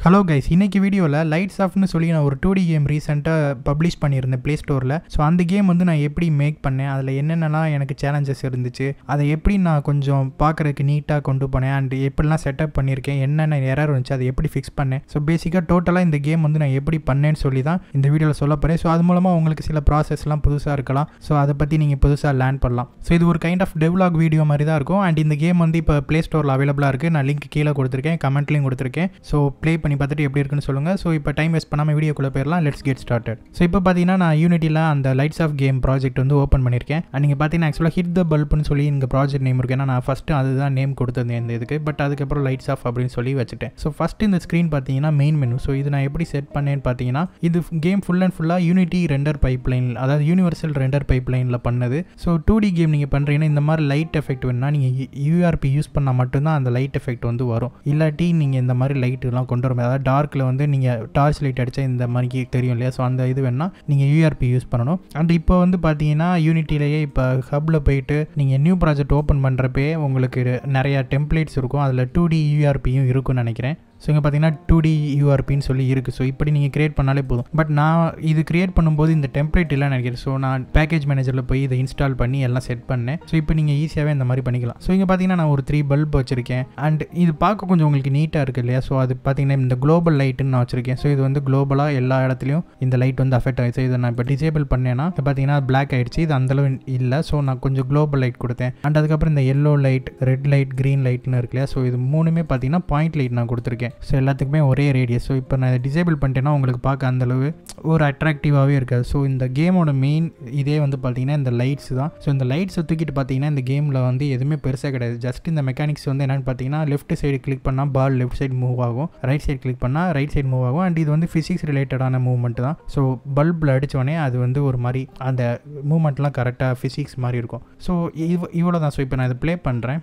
hello guys இன்னைக்கு வீடியோவில் lights ஆஃப்னு சொல்லி நான் ஒரு டூ டி கேம் ரீசெண்டாக பப்ளிஷ் பண்ணியிருந்தேன் ப்ளே ஸ்டோரில் ஸோ அந்த கேம் வந்து நான் எப்படி மேக் பண்ணேன் அதில் என்னென்னலாம் எனக்கு சேலஞ்சஸ் இருந்துச்சு அதை எப்படி நான் கொஞ்சம் பார்க்குறதுக்கு நீட்டாக கொண்டு போனேன் அண்ட் எப்படிலாம் செட்டப் பண்ணியிருக்கேன் என்னென்ன எரர் இருந்துச்சு அதை எப்படி ஃபிக்ஸ் பண்ணேன் ஸோ பேசிக்காக டோட்டலாக இந்த கேம் வந்து நான் எப்படி பண்ணேன்னு சொல்லி தான் இந்த வீடியோவில் சொல்ல போகிறேன் ஸோ அது மூலமாக உங்களுக்கு சில ப்ராசஸ்லாம் புதுசாக இருக்கலாம் ஸோ அதை பற்றி நீங்கள் புதுசாக லேர்ன் பண்ணலாம் ஸோ இது ஒரு கைண்ட் ஆஃப் டெவலாக் வீடியோ மாதிரி தான் இருக்கும் அண்ட் இந்த கேம் வந்து இப்போ ப்ளே ஸ்டோரில் அவைலபிளாக இருக்குது நான் லிங்க் கீழே கொடுத்துருக்கேன் கமெண்ட்லையும் கொடுத்துருக்கேன் ஸோ ப்ளே பண்ணி பார்த்துட்டு எப்படி இருக்குன்னு சொல்லுங்கள் ஸோ இப்போ டைம் வேஸ்ட் பண்ணாமல் வீடியோக்குள்ளே போயிடலாம் லெட்ஸ் கெட் ஸ்டார்டட் ஸோ இப்போ பார்த்தீங்கன்னா நான் யூனிட்டியில் அந்த லைட்ஸ் ஆஃப் கேம் ப்ராஜெக்ட் வந்து ஓப்பன் பண்ணியிருக்கேன் அண்ட் நீங்கள் பார்த்தீங்கன்னா ஆக்சுவலாக ஹிட் த பல்ப்னு சொல்லி இங்கே ப்ராஜெக்ட் நேம் இருக்கு ஏன்னா நான் ஃபஸ்ட்டு அதுதான் நேம் கொடுத்துருந்தேன் இந்த இதுக்கு பட் அதுக்கப்புறம் லைட்ஸ் ஆஃப் அப்படின்னு சொல்லி வச்சுட்டேன் ஸோ ஃபஸ்ட்டு இந்த ஸ்க்ரீன் பார்த்தீங்கன்னா மெயின் மெனு ஸோ இது நான் எப்படி செட் பண்ணேன்னு பார்த்தீங்கன்னா இது கேம் ஃபுல் அண்ட் ஃபுல்லாக யூனிட்டி ரெண்டர் பைப் லைன் அதாவது யூனிவர்சல் ரெண்டர் பைப் லைனில் பண்ணது ஸோ டூ டி கேம் நீங்கள் பண்ணுறீங்கன்னா இந்த மாதிரி லைட் எஃபெக்ட் வேணும்னா நீங்கள் யூஆர்பி யூஸ் பண்ணால் மட்டும்தான் அந்த லைட் எஃபெக்ட் வந்து வரும் இல்லாட்டி நீங்கள் இந்த மாதிரி லைட்டுலாம் கொண்டு வர அதாவது டார்க்கில் வந்து நீங்கள் டார்ச் லைட் அடித்தா இந்த மாதிரி தெரியும் இல்லையா ஸோ அந்த இது வேணால் நீங்கள் யூஆர்பி யூஸ் பண்ணணும் அண்ட் இப்போ வந்து பார்த்தீங்கன்னா யூனிட்டிலேயே இப்போ ஹப்பில் போயிட்டு நீங்கள் நியூ ப்ராஜெக்ட் ஓப்பன் பண்ணுறப்பே உங்களுக்கு நிறையா டெம்ப்ளேட்ஸ் இருக்கும் அதில் டூ டி யூஆர்பியும் இருக்கும்னு நினைக்கிறேன் ஸோ இங்கே பார்த்தீங்கன்னா டூ டி யூஆர்பின்னு சொல்லி இருக்குது ஸோ இப்படி நீங்கள் கிரியேட் பண்ணாலே போதும் பட் நான் இது கிரியேட் பண்ணும்போது இந்த டெம்ப்ளேட் இல்லை நினைக்கிறேன் ஸோ நான் பேக்கேஜ் மேனேஜரில் போய் இதை இன்ஸ்டால் பண்ணி எல்லாம் செட் பண்ணேன் ஸோ இப்போ நீங்கள் ஈஸியாகவே இந்த மாதிரி பண்ணிக்கலாம் ஸோ இங்கே பார்த்தீங்கன்னா நான் ஒரு த்ரீ பல்ப் வச்சுருக்கேன் அண்ட் இது பார்க்க கொஞ்சம் உங்களுக்கு நீட்டாக இருக்குது இல்லையா ஸோ அது பார்த்தீங்கன்னா இந்த குளோபல் லைட்டுன்னு நான் வச்சுருக்கேன் ஸோ இது வந்து குளோபலாக எல்லா இடத்துலையும் இந்த லைட் வந்து அஃபெக்ட் ஆகிடுச்சு இதை நான் இப்போ டிசேபிள் பண்ணேன்னா இப்போ பார்த்தீங்கன்னா பிளாக் ஆகிடுச்சு இது அந்தளவு இல்லை ஸோ நான் கொஞ்சம் குளோபல் லைட் கொடுத்தேன் அண்ட் அதுக்கப்புறம் இந்த yellow light red light green லைட்னு இருக்கு இல்லையா ஸோ இது மூணுமே பார்த்தீங்கன்னா பாயிண்ட் லைட் நான் கொடுத்துருக்கேன் ஸோ எல்லாத்துக்குமே ஒரே ரேடியஸ் ஸோ இப்போ நான் டிசேபிள் பண்ணிட்டேன்னா உங்களுக்கு பார்க்க அந்தளவு ஒரு அட்ராக்டிவாகவே இருக்காது ஸோ இந்த கேமோட மெயின் இதே வந்து பார்த்தீங்கன்னா இந்த லைட்ஸ் தான் ஸோ இந்த லைட்ஸை தூக்கிட்டு பார்த்தீங்கன்னா இந்த கேமில் வந்து எதுவுமே பெருசாக கிடையாது ஜஸ்ட் இந்த மெக்கானிக்ஸ் வந்து என்னென்னு பார்த்தீங்கன்னா லெஃப்ட் சைடு கிளிக் பண்ணால் பால் லெஃப்ட் சைடு மூவ் ஆகும் ரைட் சைடு கிளிக் பண்ணால் ரைட் சைடு மூவ் ஆகும் அண்ட் இது வந்து ஃபிசிக்ஸ் ரிலேட்டடான மூவ்மெண்ட் தான் ஸோ பல்பில் அடித்தோடனே அது வந்து ஒரு மாதிரி அந்த மூவ்மெண்ட்லாம் கரெக்டாக ஃபிசிக்ஸ் மாதிரி இருக்கும் ஸோ இவ் இவ்வளோ தான் ஸோ இப்போ நான் இதை ப்ளே பண்ணுறேன்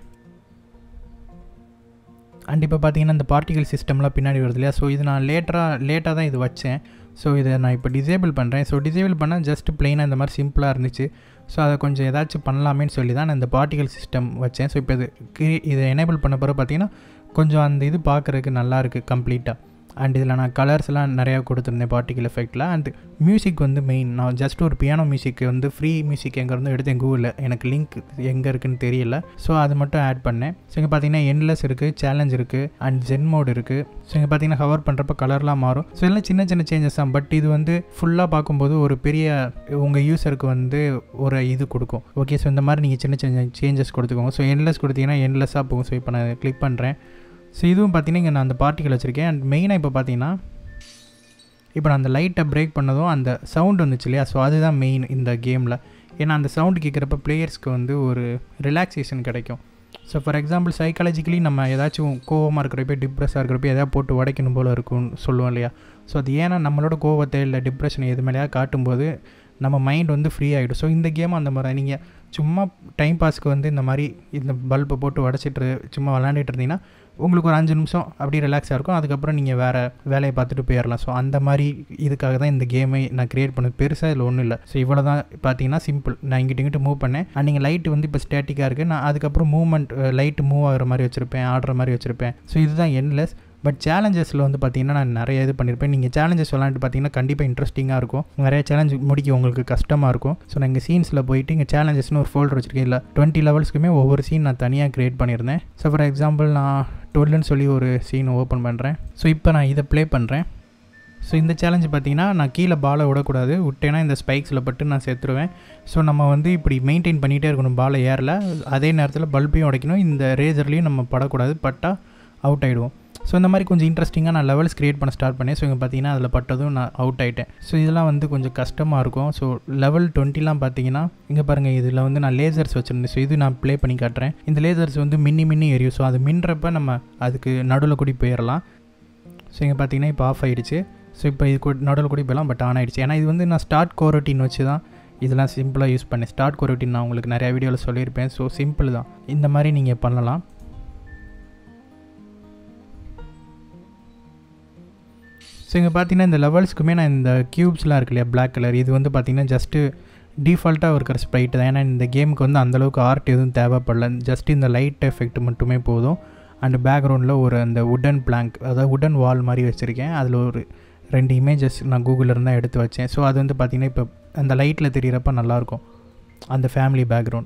அண்ட் இப்போ பார்த்தீங்கன்னா இந்த பார்ட்டிகல் சிஸ்டம்லாம் பின்னாடி வருது இல்லையா ஸோ இது நான் லேட்டராக லேட்டாக தான் இது வச்சேன் ஸோ இதை நான் இப்போ டிசேபிள் பண்ணுறேன் ஸோ டிசேபிள் பண்ணால் ஜஸ்ட் பிளெயினாக இந்த மாதிரி சிம்பிளாக இருந்துச்சு ஸோ அதை கொஞ்சம் ஏதாச்சும் பண்ணலாமேன்னு சொல்லி தான் நான் இந்த பார்ட்டிகல் சிஸ்டம் வச்சேன் ஸோ இப்போ இது இதை எனேபிள் பண்ண பிறகு பார்த்தீங்கன்னா கொஞ்சம் அந்த இது பார்க்குறதுக்கு நல்லா இருக்குது கம்ப்ளீட்டாக அண்ட் இதில் நான் கலர்ஸ்லாம் நிறையா கொடுத்துருந்தேன் பார்ட்டிகல் எஃபெக்டில் அண்ட் மியூசிக் வந்து மெயின் நான் ஜஸ்ட் ஒரு பியானோ மியூசிக் வந்து ஃப்ரீ மியூசிக் எங்கேருந்து எடுத்தேன் கூகுளில் எனக்கு லிங்க் எங்கே இருக்குன்னு தெரியல ஸோ அது மட்டும் ஆட் பண்ணேன் ஸோ இங்கே பார்த்தீங்கன்னா என்லெஸ் இருக்குது சேலஞ்ச் இருக்குது அண்ட் ஜென் மோட் இருக்குது ஸோ இங்கே பார்த்தீங்கன்னா ஹவர் பண்ணுறப்ப கலர்லாம் மாறும் ஸோ எல்லாம் சின்ன சின்ன சேஞ்சஸ் தான் பட் இது வந்து ஃபுல்லாக பார்க்கும்போது ஒரு பெரிய உங்கள் யூஸருக்கு வந்து ஒரு இது கொடுக்கும் ஓகே ஸோ இந்த மாதிரி நீங்கள் சின்ன சின்ன சேஞ்சஸ் கொடுத்துக்கோங்க ஸோ என்லெஸ் கொடுத்தீங்கன்னா என்லெஸ்ஸாக போகும் ஸோ இப்போ நான் கிளிக் பண்ணுறேன் ஸோ இதுவும் பார்த்தீங்கன்னா இங்கே நான் அந்த பார்ட்டிகள் வச்சுருக்கேன் அண்ட் மெயினாக இப்போ பார்த்தீங்கன்னா இப்போ நான் அந்த லைட்டை பிரேக் பண்ணதும் அந்த சவுண்ட் வந்துச்சு இல்லையா ஸோ அதுதான் மெயின் இந்த கேமில் ஏன்னா அந்த சவுண்டு கேட்குறப்ப பிளேயர்ஸ்க்கு வந்து ஒரு ரிலாக்ஸேஷன் கிடைக்கும் ஸோ ஃபார் எக்ஸாம்பிள் சைக்காலஜிக்கலி நம்ம ஏதாச்சும் கோவமாக இருக்கிறப்ப டிப்ரெஸ்ஸாக இருக்கிறப்ப எதாவது போட்டு உடைக்கணும் போல் இருக்கும்னு சொல்லுவோம் இல்லையா ஸோ அது ஏன்னா நம்மளோட கோவத்தை இல்லை டிப்ரெஷன் எது மேலேயா காட்டும்போது நம்ம மைண்ட் வந்து ஃப்ரீ ஆகிடும் ஸோ இந்த கேம் அந்த மாதிரி நீங்கள் சும்மா டைம் பாஸ்க்கு வந்து இந்த மாதிரி இந்த பல்பை போட்டு உடச்சிட்டு சும்மா விளாண்டுட்டு இருந்தீங்கன்னா உங்களுக்கு ஒரு அஞ்சு நிமிஷம் அப்படி ரிலாக்ஸாக இருக்கும் அதுக்கப்புறம் நீங்கள் வேறு வேலையை பார்த்துட்டு போயிடலாம் ஸோ அந்த மாதிரி இதுக்காக தான் இந்த கேமை நான் க்ரியேட் பண்ணது பெருசாக இதில் ஒன்றும் இல்லை ஸோ இவ்வளோ தான் பார்த்தீங்கன்னா சிம்பிள் நான் இங்கிட்ட இங்கிட்ட மூவ் பண்ணேன் அண்ட் நீங்கள் லைட்டு வந்து இப்போ ஸ்டேட்டிக்காக இருக்குது நான் அதுக்கப்புறம் மூவ்மெண்ட் லைட்டு மூவ் ஆகிற மாதிரி வச்சுருப்பேன் ஆடுற மாதிரி வச்சுருப்பேன் ஸோ இதுதான் என்லெஸ் பட் சேலஞ்சஸில் வந்து பார்த்தீங்கன்னா நான் நிறைய இது பண்ணியிருப்பேன் நீங்கள் சேலஞ்சஸ் விளாண்டு பார்த்தீங்கன்னா கண்டிப்பாக இன்ட்ரெஸ்டிங்காக இருக்கும் நிறைய சேலஞ்ச் முடிக்க உங்களுக்கு கஷ்டமாக இருக்கும் ஸோ நான் இங்கே சீன்ஸில் போயிட்டு இங்கே சேலஞ்சஸ்னு ஒரு ஃபோல்டர் வச்சுருக்கேன் இல்லை டுவெண்ட்டி லெவல்ஸ்க்குமே ஒவ்வொரு சீன் நான் தனியாக க்ரியேட் பண்ணியிருந்தேன் ஸோ ஃபார் எக்ஸாம்பிள் நான் டுவெல்னு சொல்லி ஒரு சீன் ஓப்பன் பண்ணுறேன் ஸோ இப்போ நான் இதை ப்ளே பண்ணுறேன் ஸோ இந்த சேலஞ்சு பார்த்தீங்கன்னா நான் கீழே பாலை விடக்கூடாது விட்டேன்னா இந்த ஸ்பைக்ஸில் பட்டு நான் சேர்த்துருவேன் ஸோ நம்ம வந்து இப்படி மெயின்டைன் பண்ணிகிட்டே இருக்கணும் பாலை ஏரில் அதே நேரத்தில் பல்பையும் உடைக்கணும் இந்த ரேசர்லேயும் நம்ம படக்கூடாது பட்டால் அவுட் ஆகிடுவோம் ஸோ இந்த மாதிரி கொஞ்சம் இன்ட்ரெஸ்டிங்காக நான் லெவல்ஸ் க்ரியேட் பண்ண ஸ்டார்ட் பண்ணேன் ஸோ இங்கே பார்த்தீங்கன்னா அதில் பட்டதும் நான் அவுட் ஆகிட்டேன் ஸோ இதெல்லாம் வந்து கொஞ்சம் கஷ்டமாக இருக்கும் ஸோ லெவல் டுவெண்ட்டிலாம் பார்த்தீங்கன்னா இங்கே பாருங்கள் இதில் வந்து நான் லேசர்ஸ் வச்சுருந்தேன் ஸோ இது நான் ப்ளே பண்ணி காட்டுறேன் இந்த லேசர்ஸ் வந்து மின்னி மின்னி எரியும் ஸோ அது மின்றப்ப நம்ம அதுக்கு நடுவில் கூடி போயிடலாம் ஸோ இங்கே பார்த்தீங்கன்னா இப்போ ஆஃப் ஆகிடுச்சு ஸோ இப்போ இது நடுவில் கூடி போயிடலாம் பட் ஆன் ஆகிடுச்சு ஏன்னா இது வந்து நான் ஸ்டார்ட் கோரோட்டின் வச்சு தான் இதெல்லாம் சிம்பிளாக யூஸ் பண்ணேன் ஸ்டார்ட் கோரோட்டின் நான் உங்களுக்கு நிறையா வீடியோவில் சொல்லியிருப்பேன் ஸோ சிம்பிள் தான் இந்த மாதிரி நீங்கள் பண்ணலாம் ஸோ இங்கே பார்த்தீங்கன்னா இந்த லெவல்ஸ்க்குமே நான் இந்த க்யூப்ஸ்லாம் இருக்கு இல்லையா பிளாக் கலர் இது வந்து பார்த்திங்கன்னா ஜஸ்ட்டு டிஃபால்ட்டாக இருக்கிற ஸ்ப்ரைட் தான் ஏன்னா இந்த கேமுக்கு வந்து அந்தளவுக்கு ஆர்ட் எதுவும் தேவைப்படல ஜஸ்ட் இந்த லைட் எஃபெக்ட் மட்டுமே போதும் அண்ட் பேக்ரவுண்டில் ஒரு அந்த உடன் பிளாங்க் அதாவது உடன் வால் மாதிரி வச்சுருக்கேன் அதில் ஒரு ரெண்டு இமேஜஸ் நான் கூகுளில் இருந்தால் எடுத்து வச்சேன் ஸோ அது வந்து பார்த்திங்கன்னா இப்போ அந்த லைட்டில் தெரிகிறப்ப நல்லாயிருக்கும் அந்த ஃபேமிலி பேக்ரவுண்ட்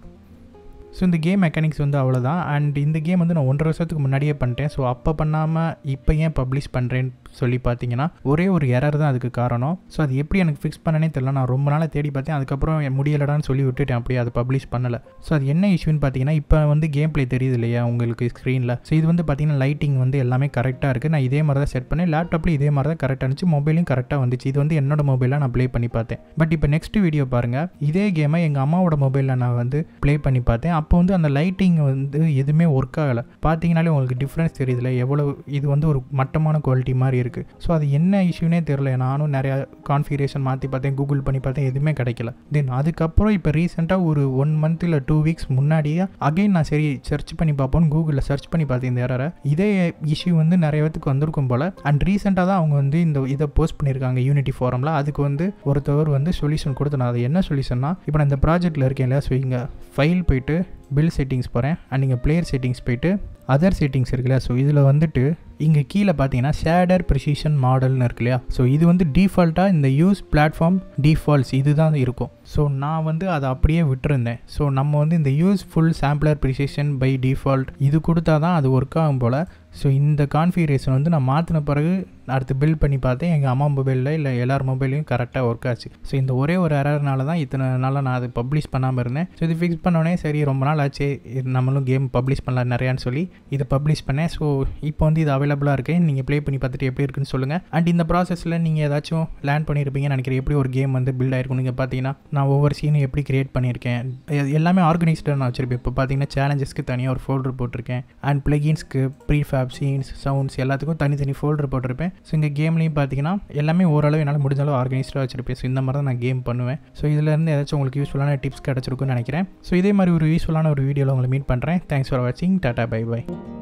ஸோ இந்த கேம் மெக்கானிக்ஸ் வந்து அவ்வளோதான் அண்ட் இந்த கேம் வந்து நான் ஒன்றரை வருஷத்துக்கு முன்னாடியே பண்ணிட்டேன் ஸோ அப்போ பண்ணாமல் இப்போ ஏன் பப்ளிஷ் பண்ணுறேன்னு சொல்லி பார்த்தீங்கன்னா ஒரே ஒரு எரர் தான் அதுக்கு காரணம் ஸோ அது எப்படி எனக்கு ஃபிக்ஸ் பண்ணனே தெரியல நான் ரொம்ப நாளாக தேடி பார்த்தேன் அதுக்கப்புறம் என் முடியலடான்னு சொல்லி விட்டுட்டேன் அப்படியே அதை பப்ளிஷ் பண்ணலை ஸோ அது என்ன இஷ்யூன்னு பார்த்தீங்கன்னா இப்போ வந்து கேம் ப்ளே தெரியுது இல்லையா உங்களுக்கு ஸ்க்ரீனில் ஸோ இது வந்து பார்த்தீங்கன்னா லைட்டிங் வந்து எல்லாமே கரெக்டாக இருக்குது நான் இதே மாதிரி தான் செட் பண்ணேன் லேப்டாப்லேயும் இதே மாதிரி தான் கரெக்டாக இருந்துச்சு மொபைலையும் கரெக்டாக வந்துச்சு இது வந்து என்னோட மொபைலில் நான் ப்ளே பண்ணி பார்த்தேன் பட் இப்போ நெக்ஸ்ட் வீடியோ பாருங்கள் இதே கேமை எங்கள் அம்மாவோட மொபைலில் நான் வந்து ப்ளே பண்ணி பார்த்தேன் அப்போ வந்து அந்த லைட்டிங் வந்து எதுவுமே ஒர்க் ஆகலை பார்த்தீங்கனாலே உங்களுக்கு டிஃப்ரென்ஸ் தெரியுதுல எவ்வளோ இது வந்து ஒரு மட்டமான குவாலிட்டி மாதிரி இருக்குது ஸோ அது என்ன இஷ்யூனே தெரில நானும் நிறையா கான்ஃபிகரேஷன் மாற்றி பார்த்தேன் கூகுள் பண்ணி பார்த்தேன் எதுவுமே கிடைக்கல தென் அதுக்கப்புறம் இப்போ ரீசெண்டாக ஒரு ஒன் மந்த் இல்லை டூ வீக்ஸ் முன்னாடியே அகைன் நான் சரி சர்ச் பண்ணி பார்ப்போம்னு கூகுளில் சர்ச் பண்ணி பார்த்தேன் இந்த எரரை இதே இஷ்யூ வந்து நிறைய பேத்துக்கு வந்திருக்கும் போல் அண்ட் ரீசெண்டாக தான் அவங்க வந்து இந்த இதை போஸ்ட் பண்ணியிருக்காங்க யூனிட்டி ஃபோரமில் அதுக்கு வந்து ஒருத்தவர் வந்து சொல்யூஷன் கொடுத்து நான் அது என்ன சொல்யூஷன்னா இப்போ நான் இந்த ப்ராஜெக்ட்டில் இருக்கேன் இல்லையா ஸோ இங்கே ஃபைல் போயிட்டு பில் செட்டிங்ஸ் போகிறேன் அண்ட் நீங்கள் பிளேயர் செட்டிங்ஸ் போயிட்டு அதர் செட்டிங்ஸ் இருக்குல்ல ஸோ இதில் வந்துட்டு இங்கே கீழே பார்த்தீங்கன்னா ஷேடர் ப்ரிசிஷன் மாடல்னு இருக்கு இல்லையா ஸோ இது வந்து டிஃபால்ட்டாக இந்த யூஸ் பிளாட்ஃபார்ம் டிஃபால்ட்ஸ் இது தான் இருக்கும் ஸோ நான் வந்து அதை அப்படியே விட்டுருந்தேன் ஸோ நம்ம வந்து இந்த use full sampler precision by default இது கொடுத்தா தான் அது ஒர்க் ஆகும் போல் ஸோ இந்த கான்ஃபிகரேஷன் வந்து நான் மாற்றின பிறகு அடுத்து பில்ட் பண்ணி பார்த்தேன் எங்கள் அம்மா மொபைலில் இல்லை எல்லார் மொபைலையும் கரெக்டாக ஒர்க் ஆச்சு ஸோ இந்த ஒரே ஒரு எரர்னால தான் இத்தனை நாளாக நான் அது பப்ளிஷ் பண்ணாமல் இருந்தேன் ஸோ இது ஃபிக்ஸ் பண்ணோடனே சரி ரொம்ப நாள் ஆச்சு நம்மளும் கேம் பப்ளிஷ் பண்ணலாம் நிறையான்னு சொல்லி இதை பப்ளிஷ் பண்ணேன் ஸோ இப்போ வந்து இது அவைலபிளாக இருக்கேன் நீங்கள் ப்ளே பண்ணி பார்த்துட்டு எப்படி இருக்குன்னு சொல்லுங்கள் அண்ட் இந்த ப்ராசஸில் நீங்கள் ஏதாச்சும் லேர்ன் பண்ணியிருப்பீங்கன்னு நினைக்கிறேன் எப்படி ஒரு கேம் வந்து பில்ட் ஆயிருக்கும் நீங்கள் பார்த்தீங்கன்னா நான் ஒவ்வொரு சீனும் எப்படி கிரியேட் பண்ணியிருக்கேன் எல்லாமே ஆர்கனைஸ்டாக நான் வச்சிருப்பேன் இப்போ பார்த்தீங்கன்னா சேலஞ்சஸ்க்கு தனியாக ஒரு ஃபோல்டர் போட்டிருக்கேன் அண்ட் பிளகின்ஸ்க்கு ப்ரீஃபேப் சீன்ஸ் சவுண்ட்ஸ் எல்லாத்துக்கும் தனித்தனி ஃபோல்டர் போட்டிருப்பேன் ஸோ இங்கே கேம்லேயும் பார்த்தீங்கன்னா எல்லாமே ஓரளவு என்னால் முடிஞ்ச அளவு ஆர்கனைஸ்டாக வச்சிருப்பேன் ஸோ இந்த மாதிரி தான் நான் கேம் பண்ணுவேன் ஸோ இதுலேருந்து ஏதாச்சும் உங்களுக்கு யூஸ்ஃபுல்லான டிப்ஸ் கிடச்சிருக்குன்னு நினைக்கிறேன் ஸோ இதே மாதிரி ஒரு யூஸ்ஃபுல்லான ஒரு வீடியோவில் உங்களை மீட் பண்ணுறேன் தேங்க்ஸ் ஃபார் வாட்சிங் டாட்டா பை பை